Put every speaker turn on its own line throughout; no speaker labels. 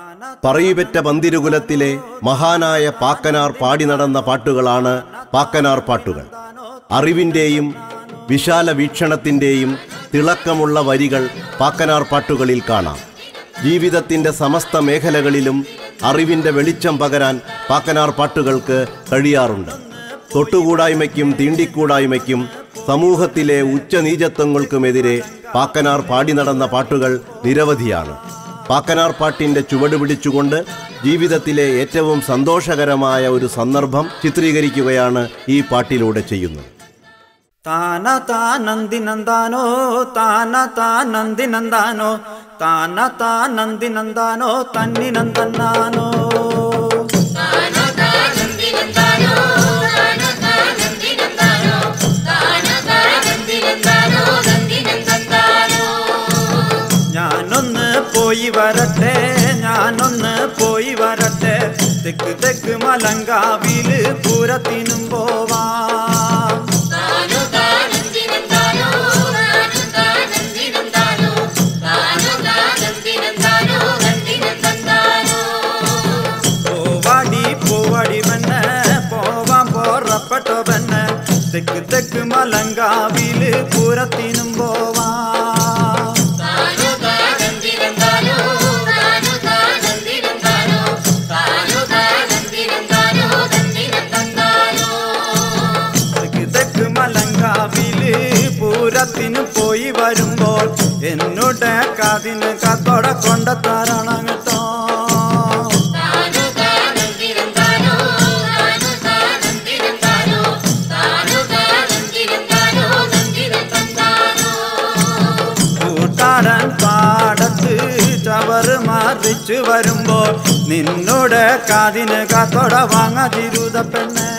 പറയുപെറ്റ പന്തിരുകുലത്തിലെ മഹാനായ പാക്കനാർ പാടി നടന്ന പാട്ടുകളാണ് പാക്കനാർ പാട്ടുകൾ അറിവിൻ്റെയും വിശാല വീക്ഷണത്തിൻ്റെയും തിളക്കമുള്ള വരികൾ പാക്കനാർ പാട്ടുകളിൽ കാണാം ജീവിതത്തിൻ്റെ സമസ്ത മേഖലകളിലും അറിവിൻ്റെ വെളിച്ചം പകരാൻ പാക്കനാർ പാട്ടുകൾക്ക് കഴിയാറുണ്ട് തൊട്ടുകൂടായ്മയ്ക്കും തീണ്ടിക്കൂടായ്മയ്ക്കും സമൂഹത്തിലെ ഉച്ചനീചത്വങ്ങൾക്കുമെതിരെ പാക്കനാർ പാടി നടന്ന പാട്ടുകൾ നിരവധിയാണ് പാക്കനാർ പാട്ടിൻ്റെ ചുവട് പിടിച്ചുകൊണ്ട് ജീവിതത്തിലെ ഏറ്റവും സന്തോഷകരമായ ഒരു സന്ദർഭം ചിത്രീകരിക്കുകയാണ് ഈ പാട്ടിലൂടെ ചെയ്യുന്നത്
ತಾನ ತಾನಂದಿ ನಂದಾನೋ ತಾನ ತಾನಂದಿ ನಂದಾನೋ ತಾನ ತಾನಂದಿ ನಂದಾನೋ ತನ್ನಿ ನಂದನ್ನಾನೋ ഞാനൊന്ന് പോയി വരട്ടെ ഞാനൊന്ന് പോയി വരട്ടെ തെക്ക് തെക്ക് മലങ്കാവില് പൂരത്തിനും പോവാം പോവാടി പോവാടി പെണ്ണെ പോവാൻ പോറപ്പെട്ടോ പെണ്ണെ തെക്ക് തെക്ക് മലങ്കാവില് പൂരത്തിനും പോവാം തെക്ക് തെക്ക് മലങ്കാവില് പൂരത്തിന് പോയി വരുമ്പോൾ എന്നോട് കാതിന് കാത്തോടെ കൊണ്ടത്താരണം കേട്ടോ കൂട്ടാടൻ പാടത്ത് ചവറ് മാറിച്ചു വരുമ്പോൾ നിന്നോട് കാതിന് കാത്തോടെ വാങ്ങാതിരുത പെണ്ണേ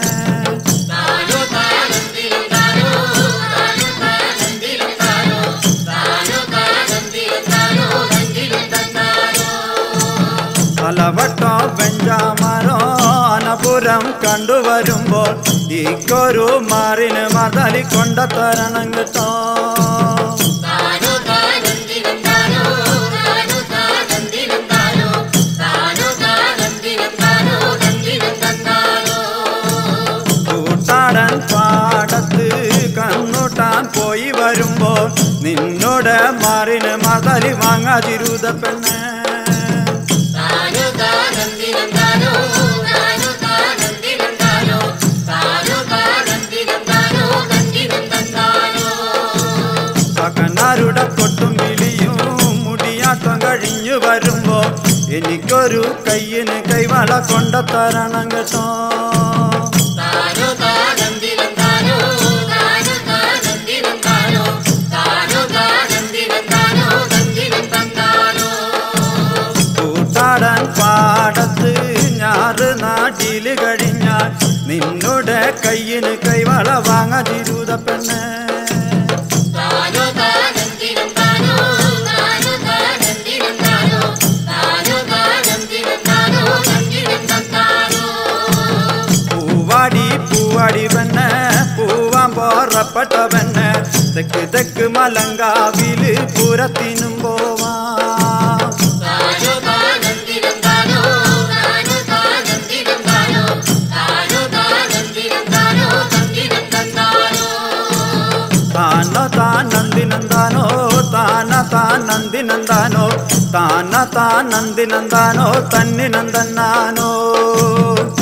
പലവട്ടോ വെഞ്ചാമരോ അനപുരം കണ്ടുവരുമ്പോൾ ഈക്കൊരു മാറിന് മതലി കൊണ്ടത്തരണം കേട്ടോ കൂട്ടാടൻ പാടത്ത് കണ്ണൂട്ടാൻ പോയി വരുമ്പോൾ നിന്നോട് മാറിന് മതലി വാങ്ങാതിരുത പെണ്ണേ പകനാരുടെ കൊട്ടും വിളിയും മുടിയാട്ടം കഴിഞ്ഞു വരുമ്പോ എനിക്കൊരു കയ്യിന് കൈവള കൊണ്ടത്തരണം കേട്ടോ കൂട്ടാടൻ പാടത്ത് ഞാറ് നാട്ടില് കഴിഞ്ഞാൽ നിന്നോട് കയ്യിന് കൈവള വാങ്ങാതിരുത പെണ്ണേ പൂവാടി പൂവാടി പെണ്ണെ പൂവാൻ പോറപ്പെട്ട പെണ്ണെ തെക്ക് തെക്ക് മലങ്കാവില് പൂരത്തിനും പോവാം താന താനന്ദി നന്ദാനോ താന താനന്ദി നന്ദാനോ താന താനന്ദി നന്ദാനോ തന്നി നന്ദനാനോ